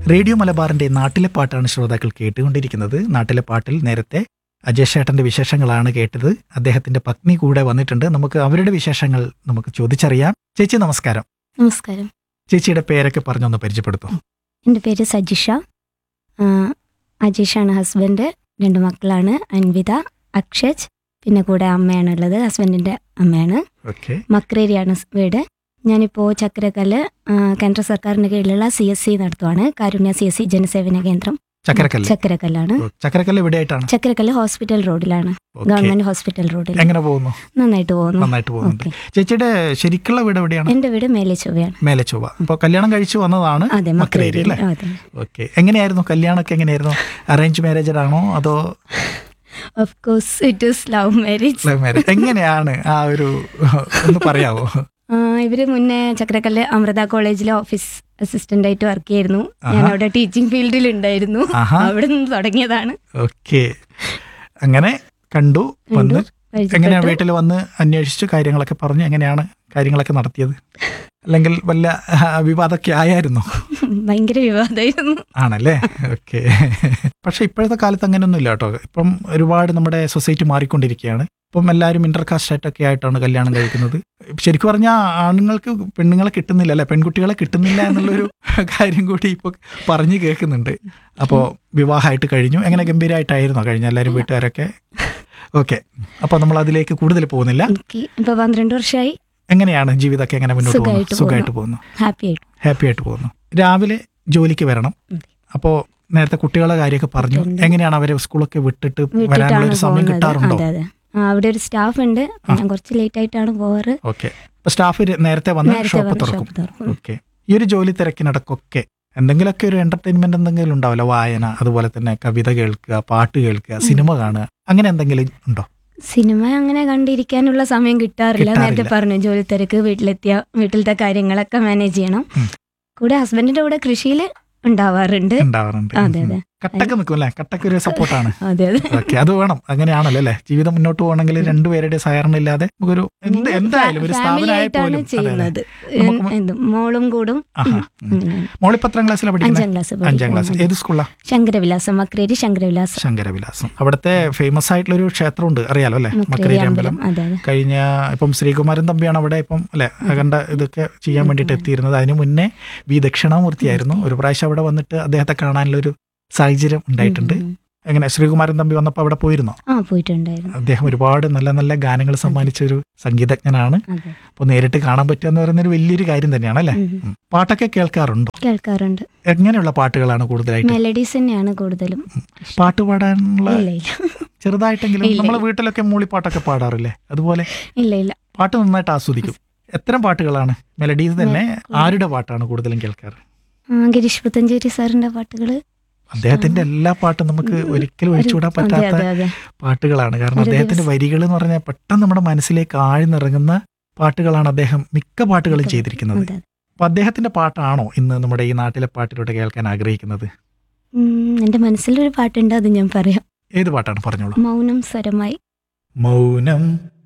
Radio മലബാറിന്റെ നാട്ടിലെ പാട്ടാണ് ശ്രോതാക്കൾ കേട്ടുകൊണ്ടിരിക്കുന്നത് നാട്ടിലെ പാട്ടിൽ നേരത്തെ അജേഷ് ചേട്ടന്റെ വിശേഷങ്ങളാണ് കേട്ടത് അദ്ദേഹത്തിന്റെ പത്നി കൂടെ വന്നിട്ടുണ്ട് നമുക്ക് അവരുടെ വിശേഷങ്ങൾ നമുക്ക് ചോദിച്ചറിയാം ചേച്ചി നമസ്കാരം നമസ്കാരം ചേച്ചിയുടെ പേരൊക്കെ പറഞ്ഞൊന്ന് പരിചയപ്പെടുത്തും എൻ്റെ പേര് സജിഷ ആ, അജീഷാണ് ഹസ്ബൻഡ് രണ്ട് മക്കളാണ് അൻവിത അക്ഷജ് പിന്നെ കൂടെ അമ്മയാണുള്ളത് ഹസ്ബൻഡിൻ്റെ അമ്മയാണ് ഓക്കെ മക്രേരിയാണ് സ് വീട് ഞാനിപ്പോൾ ചക്രക്കല്ല് ആ, കേന്ദ്ര സർക്കാരിൻ്റെ കീഴിലുള്ള സി എസ് സി നടത്തുവാണ് കാരുണ്യ സി എസ് സി ജനസേവന കേന്ദ്രം ചക്കരക്കല്ല് ചക്രക്കല്ലാണ് ഓ, ചക്കരക്കല്ല് എവിടെയായിട്ടാണ് ചക്രക്കല്ല് ഹോസ്പിറ്റൽ റോഡിലാണ് ഓക്കെ ഗവൺമെന്റ് ഹോസ്പിറ്റൽ റോഡിൽ എങ്ങനെ പോകുന്നു നന്നായിട്ട് പോകുന്നു നന്നായിട്ട് പോകുന്നുണ്ട് ഓക്കെ ചേച്ചിയുടെ ശരിക്കുള്ള വീട് എവിടെയാണ് എൻ്റെ വീട് മേലെ ചൊവ്വയാണ് മേലെ ചൊവ്വ അപ്പൊ കല്യാണം കഴിച്ചു വന്നതാണ് അതെ മക്രേരി മക്രേരി അല്ലേ അതെ ഓക്കെ എങ്ങനെയായിരുന്നു കല്യാണമൊക്കെ എങ്ങനെയായിരുന്നു അറേഞ്ച് മാരേജ് ആണോ അതോ of course it is love marriage love marriage എങ്ങനെയാണ് ആ ഒരു ഒന്ന് പറയാവോ ആ, ഇവര് മുന്നേ ചക്രക്കല്ല് അമൃത കോളേജിലെ ഓഫീസ് അസിസ്റ്റന്റ് ആയിട്ട് വർക്ക് ചെയ്യായിരുന്നു ഞാൻ ആഹാ. അവിടെ ടീച്ചിങ് ഫീൽഡിൽ ഉണ്ടായിരുന്നു ആഹാ അവിടെ നിന്ന് തുടങ്ങിയതാണ് ഓക്കെ അങ്ങനെ കണ്ടു വന്ന് പരിചയപ്പെട്ടു. എങ്ങനെയാണ് വീട്ടിൽ വന്ന് അന്വേഷിച്ചു കാര്യങ്ങളൊക്കെ പറഞ്ഞു എങ്ങനെയാണ് കാര്യങ്ങളൊക്കെ നടത്തിയത് അല്ലെങ്കിൽ വല്ല ആ, വിവാദമൊക്കെ ആയായിരുന്നു ഭയങ്കര വിവാദമായിരുന്നു ആണല്ലേ ഓക്കെ പക്ഷെ ഇപ്പോഴത്തെ കാലത്ത് അങ്ങനെയൊന്നുമില്ല കേട്ടോ ഇപ്പം ഒരുപാട് നമ്മുടെ സൊസൈറ്റി മാറിക്കൊണ്ടിരിക്കുകയാണ് ഇപ്പം എല്ലാവരും ഇന്റർകാസ്റ്റ് ആയിട്ടൊക്കെ ആയിട്ടാണ് കല്യാണം കഴിക്കുന്നത് ശരിക്കും പറഞ്ഞാൽ ആണുങ്ങൾക്ക് പെണ്ണുങ്ങളെ കിട്ടുന്നില്ല അല്ലെ പെൺകുട്ടികളെ കിട്ടുന്നില്ല എന്നുള്ളൊരു കാര്യം കൂടി ഇപ്പോൾ പറഞ്ഞു കേൾക്കുന്നുണ്ട് അപ്പോൾ വിവാഹമായിട്ട് കഴിഞ്ഞു എങ്ങനെ ഗംഭീരമായിട്ടായിരുന്നോ കഴിഞ്ഞ എല്ലാവരും വീട്ടുകാരൊക്കെ ഓക്കെ അപ്പോൾ നമ്മൾ അതിലേക്ക് കൂടുതൽ പോകുന്നില്ല എനിക്ക് ഇപ്പൊ പന്ത്രണ്ട് വർഷമായി എങ്ങനെയാണ് ജീവിതമൊക്കെ എങ്ങനെ മുന്നോട്ട് പോകുന്നു സുഖമായിട്ട് സുഖമായിട്ട് പോകുന്നു ഹാപ്പി ആയിട്ട് ഹാപ്പി ആയിട്ട് പോകുന്നു രാവിലെ ജോലിക്ക് വരണം ഉം. അപ്പോൾ നേരത്തെ കുട്ടികളെ കാര്യമൊക്കെ പറഞ്ഞു ഉണ്ട്. എങ്ങനെയാണ് അവരെ സ്കൂളൊക്കെ വിട്ടിട്ട് വരാനുള്ള വീട്ടിട്ടാണ് ഒരു സമയം പോകുന്നത് കിട്ടാറുണ്ടോ അതെ അതെ ആ, അവിടെ ഒരു സ്റ്റാഫ് ഉണ്ട് ഞാൻ കുറച്ച് ലേറ്റ് ആയിട്ടാണ് പോവാറ് ഓക്കെ അപ്പൊ സ്റ്റാഫ് നേരത്തെ വന്ന് നേരത്തെ ഷോപ്പ് വന്ന് തുറക്കും ഷോപ്പ് തുറക്കും ഓക്കെ ഈ ഒരു ജോലി തിരക്കിനിടക്കൊക്കെ എന്തെങ്കിലുമൊക്കെ ഒരു എന്റർടൈൻമെന്റ് എന്തെങ്കിലും ഉണ്ടാവില്ല വായന അതുപോലെ തന്നെ കവിത കേൾക്കുക പാട്ട് കേൾക്കുക സിനിമ കാണുക അങ്ങനെ എന്തെങ്കിലും ഉണ്ടോ സിനിമ അങ്ങനെ കണ്ടിരിക്കാനുള്ള സമയം കിട്ടാറില്ല കിട്ടാറില്ല. നേരത്തെ പറഞ്ഞു ജോലി തിരക്ക് വീട്ടിലെത്തിയ വീട്ടിലത്തെ കാര്യങ്ങളൊക്കെ മാനേജ് ചെയ്യണം ഉം. കൂടെ ഹസ്ബൻഡിന്റെ കൂടെ കൃഷിയിൽ ഉണ്ടാവാറുണ്ട് ഉണ്ടാവാറുണ്ട് അതെ, അതെ. ഉം. കട്ടക്ക് നിൽക്കും അല്ലേ കട്ടക്ക് ഒരു സപ്പോർട്ടാണ് അതെ അതെ ഓക്കെ അത് വേണം അങ്ങനെയാണല്ലോ അല്ലേ ജീവിതം മുന്നോട്ട് പോകണമെങ്കിൽ രണ്ടുപേരുടെ സഹകരണം ഇല്ലാതെ നമുക്കൊരു എന്ത് എന്തായാലും ഒരു ഫാമിലി സ്ഥാപനമായ ആയിട്ടാണ് പോലും അതെ, അതെ. ചെയ്യുന്നത് നമുക്ക് എന്ത് മോളും കൂടും ആഹാ, ഉം, ഉം. അങ്ങനെയാണ്. മോളിപ്പത്രാം ക്ലാസ്സിലാണ് പഠിക്കുന്നത് അഞ്ചാം ക്ലാസ് അഞ്ചാം ക്ലാസ്സിൽ ഏത് സ്കൂളാ ശങ്കരവിലാസം മക്രേരി ശങ്കരവിലാസം ശങ്കരവിലാസം അവിടുത്തെ ഫേമസ് ആയിട്ടുള്ള ഒരു ക്ഷേത്രമുണ്ട് അറിയാലോ അല്ലേ മക്രേരി മക്കരേരി അമ്പലം അമ്പലം അതെ അതെ കഴിഞ്ഞ ഇപ്പം ശ്രീകുമാരൻ തമ്പിയാണ് അവിടെ ഇപ്പം അല്ലെ കണ്ട ഇതൊക്കെ ചെയ്യാൻ വേണ്ടിയിട്ട് എത്തിയിരുന്നത് അതിന് മുന്നേ വി ദക്ഷിണാമൂർത്തിയായിരുന്നു ഒരു പ്രാവശ്യം അവിടെ വന്നിട്ട് അദ്ദേഹത്തെ കാണാനുള്ള ഒരു സാഹചര്യം ഉണ്ടായിട്ടുണ്ട് ഉം, ഉം. എങ്ങനെ ശ്രീകുമാരൻ തമ്പി വന്നപ്പോൾ അവിടെ പോയിരുന്നോ ആ പോയിട്ടുണ്ടായിരുന്നു അദ്ദേഹം ഒരുപാട് നല്ല നല്ല ഗാനങ്ങൾ സമ്മാനിച്ച ഒരു സംഗീതജ്ഞനാണ് അതെ അപ്പോൾ നേരിട്ട് കാണാൻ പറ്റുക എന്ന് പറയുന്ന ഒരു വലിയൊരു കാര്യം തന്നെയാണ് അല്ലേ ഉം. ഉം. പാട്ടൊക്കെ കേൾക്കാറുണ്ടോ കേൾക്കാറുണ്ട് എങ്ങനെയുള്ള പാട്ടുകളാണ് കൂടുതലായിട്ട് മെലഡീസ് തന്നെയാണ് കൂടുതലും പാട്ട് പാടാനുള്ള ഇല്ല ഇല്ല ചെറുതായിട്ടെങ്കിലും ഇല്ല. നമ്മളെ വീട്ടിലൊക്കെ മൂളിപ്പാട്ടൊക്കെ പാടാറില്ലേ അതുപോലെ ഇല്ല ഇല്ല പാട്ട് നന്നായിട്ട് ആസ്വദിക്കും എത്തരം പാട്ടുകളാണ് മെലഡീസ് തന്നെ ആരുടെ പാട്ടാണ് കൂടുതലും കേൾക്കാറ് ആ, ഗിരീഷ് പുത്തഞ്ചേരി സാറിന്റെ പാട്ടുകള് അദ്ദേഹത്തിന്റെ എല്ലാ പാട്ടും നമുക്ക് ഒരിക്കലും ഒഴിച്ചുവിടാൻ അതെ പറ്റാത്ത അതെ അതെ പാട്ടുകളാണ് കാരണം ഒരു അദ്ദേഹത്തിന്റെ ദിവസം- വരികൾ എന്ന് പറഞ്ഞാൽ പെട്ടെന്ന് നമ്മുടെ മനസ്സിലേക്ക് ആഴ്ന്നിറങ്ങുന്ന പാട്ടുകളാണ് അദ്ദേഹം മിക്ക പാട്ടുകളും അതെ, ചെയ്തിരിക്കുന്നത് അതെ. അപ്പൊ അദ്ദേഹത്തിന്റെ പാട്ടാണോ ഇന്ന് നമ്മുടെ ഈ നാട്ടിലെ പാട്ടിലൂടെ കേൾക്കാൻ ആഗ്രഹിക്കുന്നത് ഉം, എന്റെ മനസ്സിലൊരു പാട്ടുണ്ട് അത് ഞാൻ പറയാം ഏത് പാട്ടാണ് പറഞ്ഞോളൂ മൗനം സ്വരമായി മൗനം